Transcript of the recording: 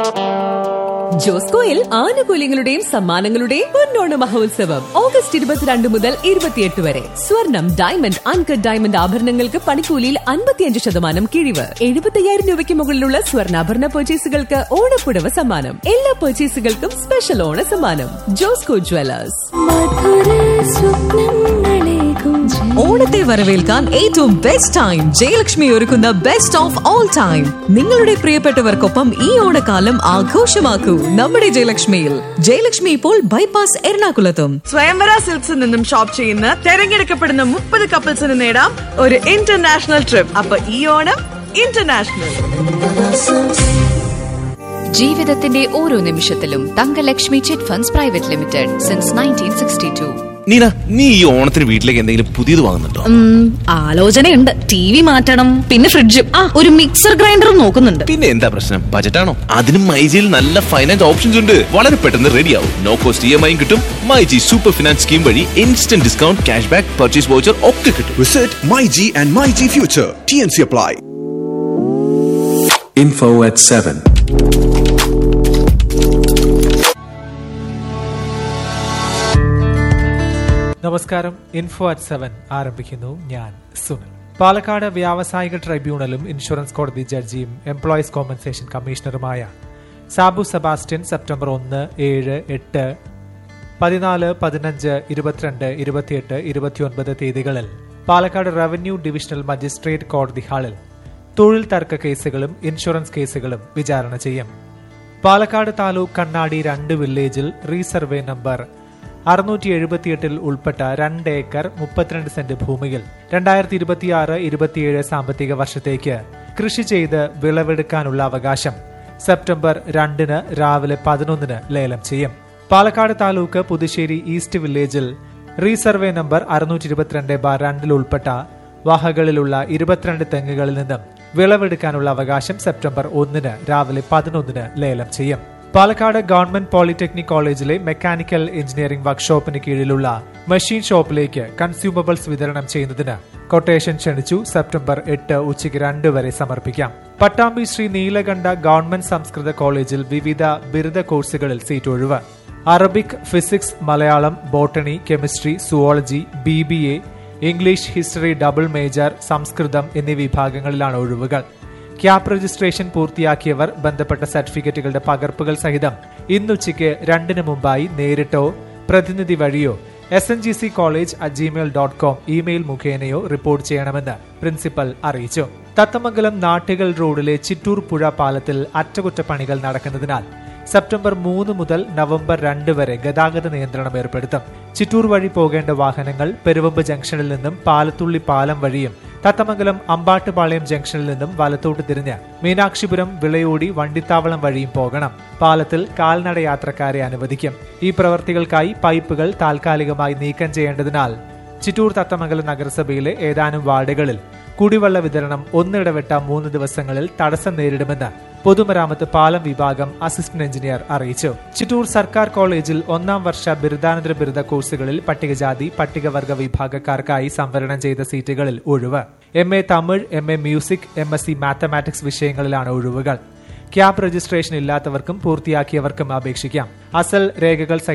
ജോസ്കോയിൽ ആനുകൂല്യങ്ങളുടെയും സമ്മാനങ്ങളുടെയും പൊന്നോണ മഹോത്സവം ഓഗസ്റ്റ് ഇരുപത്തിരണ്ട് മുതൽ ഇരുപത്തിയെട്ട് വരെ സ്വർണം ഡയമണ്ട് അൺകട്ട് ഡയമണ്ട് ആഭരണങ്ങൾക്ക് പണിക്കൂലിയിൽ അൻപത്തിയഞ്ച് ശതമാനം കിഴിവ് എഴുപത്തയ്യായിരം രൂപയ്ക്ക് മുകളിലുള്ള സ്വർണ്ണാഭരണ പർച്ചേസുകൾക്ക് ഓണപ്പുടവ സമ്മാനം എല്ലാ പർച്ചേസുകൾക്കും സ്പെഷ്യൽ ഓണ സമ്മാനം ജോസ്കോ ജ്വല്ലേഴ്സ് ഓണത്തെ വരവേൽക്കാൻ ഏറ്റവും ബെസ്റ്റ് ടൈം ജയലക്ഷ്മി ഒരുക്കുന്ന ബെസ്റ്റ് ഓഫ് ഓൾ ടൈം നിങ്ങളുടെ പ്രിയപ്പെട്ടവർക്കൊപ്പം ഈ ഓണക്കാലം ആഘോഷമാക്കൂ നമ്മുടെ ജയലക്ഷ്മിയിൽ ജയലക്ഷ്മി ഇപ്പോൾ ബൈപ്പാസ് എറണാകുളത്തും സ്വയംവര സിൽക്സിൽ നിന്നും ഷോപ്പ് ചെയ്യുന്ന തെരഞ്ഞെടുക്കപ്പെടുന്ന മുപ്പത് കപ്പിൾസിന് നേടാം ഒരു ഇന്റർനാഷണൽ ട്രിപ്പ് അപ്പൊ ഈ ഓണം ഇന്റർനാഷണൽ ജീവിതത്തിന്റെ ഓരോ നിമിഷത്തിലും Thankalakshmi chit funds private limited since nineteen sixty two നീന നീ ഈ ഓണത്തിന് വീട്ടിലേക്ക് എന്തെങ്കിലും പുതിയത് വാങ്ങുന്നുണ്ടോ ആലോചനയുണ്ട് ടി വി മാറ്റണം പിന്നെ ഫ്രിഡ്ജും ആ ഒരു മിക്സർ ഗ്രൈൻഡറും നോക്കുന്നുണ്ട് പിന്നെ എന്താ പ്രശ്നം ബജറ്റാണോ അതിനും മൈജിയിൽ നല്ല ഫൈനാൻസ് ഓപ്ഷൻസ് ഉണ്ട് വളരെ പെട്ടെന്ന് റെഡിയാവും no cost E M I കിട്ടും മൈജി സൂപ്പർ ഫിനാൻസ് സ്കീം വഴി instant discount cash back purchase voucher ഒക്കെ കിട്ടും Visit MyG and MyG Future. TNC apply. Info at 7. നമസ്കാരം ഇൻഫോ അറ്റ് സെവൻ ആരംഭിക്കുന്നു ഞാൻ സുനിൽ പാലക്കാട് വ്യാവസായിക ട്രൈബ്യൂണലും ഇൻഷുറൻസ് കോടതി ജഡ്ജിയും എംപ്ലോയീസ് കോമ്പൻസേഷൻ കമ്മീഷണറുമായ സാബു സെബാസ്റ്റ്യൻ സെപ്റ്റംബർ ഒന്ന് ഏഴ് എട്ട് പതിനാല് പതിനഞ്ച് ഇരുപത്തിരണ്ട് ഇരുപത്തിയെട്ട് ഇരുപത്തിയൊൻപത് തീയതികളിൽ പാലക്കാട് റവന്യൂ ഡിവിഷണൽ മജിസ്ട്രേറ്റ് കോടതി ഹാളിൽ തൊഴിൽ തർക്ക കേസുകളും ഇൻഷുറൻസ് കേസുകളും വിചാരണ ചെയ്യും പാലക്കാട് താലൂക്ക് കണ്ണാടി രണ്ട് വില്ലേജിൽ റീസർവേ നമ്പർ അറുന്നൂറ്റി എഴുപത്തിയെട്ടിൽ ഉൾപ്പെട്ട രണ്ട് ഏക്കർ മുപ്പത്തിരണ്ട് സെന്റ് ഭൂമിയിൽ രണ്ടായിരത്തി ഇരുപത്തിയാറ് ഇരുപത്തിയേഴ് സാമ്പത്തിക വർഷത്തേക്ക് കൃഷി ചെയ്ത് വിളവെടുക്കാനുള്ള അവകാശം സെപ്റ്റംബർ രണ്ടിന് രാവിലെ പതിനൊന്നിന് ലേലം ചെയ്യും പാലക്കാട് താലൂക്ക് പുതുശ്ശേരി ഈസ്റ്റ് വില്ലേജിൽ റീസർവേ നമ്പർ അറുന്നൂറ്റി ഇരുപത്തിരണ്ട് ബാർ രണ്ടിൽ ഉൾപ്പെട്ട വാഹകളിലുള്ള ഇരുപത്തിരണ്ട് തെങ്ങുകളിൽ നിന്നും വിളവെടുക്കാനുള്ള അവകാശം സെപ്റ്റംബർ ഒന്നിന് രാവിലെ പതിനൊന്നിന് ലേലം ചെയ്യും പാലക്കാട് ഗവൺമെന്റ് പോളിടെക്നിക് കോളേജിലെ മെക്കാനിക്കൽ എഞ്ചിനീയറിംഗ് വർക്ക്ഷോപ്പിന് കീഴിലുള്ള മെഷീൻ ഷോപ്പിലേക്ക് കൺസ്യൂമബിൾസ് വിതരണം ചെയ്യുന്നതിന് കൊട്ടേഷൻ ക്ഷണിച്ചു സെപ്റ്റംബർ എട്ട് ഉച്ചയ്ക്ക് രണ്ട് വരെ സമർപ്പിക്കാം പട്ടാമ്പി ശ്രീ നീലകണ്ഠ ഗവൺമെന്റ് സംസ്കൃത കോളേജിൽ വിവിധ ബിരുദ കോഴ്സുകളിൽ സീറ്റ് ഒഴിവ് Arabic physics Malayalam botany chemistry zoology B B A English history double major Samskritam എന്നീ വിഭാഗങ്ങളിലാണ് ഒഴിവുകൾ ക്യാപ് രജിസ്ട്രേഷൻ പൂർത്തിയാക്കിയവർ ബന്ധപ്പെട്ട സർട്ടിഫിക്കറ്റുകളുടെ പകർപ്പുകൾ സഹിതം ഇന്നുച്ചയ്ക്ക് രണ്ടിന് മുമ്പായി നേരിട്ടോ പ്രതിനിധി വഴിയോ S N G C college at gmail dot com email മുഖേനയോ റിപ്പോർട്ട് ചെയ്യണമെന്ന് പ്രിൻസിപ്പൽ അറിയിച്ചു തത്തമംഗലം നാട്ടികൾ റോഡിലെ ചിറ്റൂർ പുഴ പാലത്തിൽ അറ്റകുറ്റപ്പണികൾ നടക്കുന്നതിനാൽ സെപ്റ്റംബർ മൂന്ന് മുതൽ നവംബർ രണ്ട് വരെ ഗതാഗത നിയന്ത്രണം ഏർപ്പെടുത്തും ചിറ്റൂർ വഴി പോകേണ്ട വാഹനങ്ങൾ പെരുവമ്പ് ജംഗ്ഷനിൽ നിന്നും പാലത്തുള്ളി പാലം വഴിയും തത്തമംഗലം അമ്പാട്ടുപാളയം ജംഗ്ഷനിൽ നിന്നും വലത്തോട്ട് തിരിഞ്ഞ് മീനാക്ഷിപുരം വിളയോടി വണ്ടിത്താവളം വഴിയും പോകണം പാലത്തിൽ കാൽനട യാത്രക്കാരെ അനുവദിക്കും ഈ പ്രവർത്തികൾക്കായി പൈപ്പുകൾ താൽക്കാലികമായി നീക്കം ചെയ്യേണ്ടതിനാൽ ചിറ്റൂർ തത്തമംഗലം നഗരസഭയിലെ ഏതാനും വാർഡുകളിൽ കുടിവെള്ള വിതരണം ഒന്നിടവിട്ട മൂന്ന് ദിവസങ്ങളിൽ തടസ്സം നേരിടുമെന്ന് പൊതുമരാമത്ത് പാലം വിഭാഗം അസിസ്റ്റന്റ് എഞ്ചിനീയർ അറിയിച്ചു ചിറ്റൂർ സർക്കാർ കോളേജിൽ ഒന്നാം വർഷ ബിരുദാനന്തര ബിരുദ കോഴ്സുകളിൽ പട്ടികജാതി പട്ടികവർഗ വിഭാഗക്കാർക്കായി സംവരണം ചെയ്ത സീറ്റുകളിൽ ഒഴിവ് M A Tamil M A music M S C mathematics വിഷയങ്ങളിലാണ് ഒഴിവുകൾ ക്യാബ് രജിസ്ട്രേഷൻ ഇല്ലാത്തവർക്കും പൂർത്തിയാക്കിയവർക്കും അപേക്ഷിക്കാം അസൽ രേഖകൾ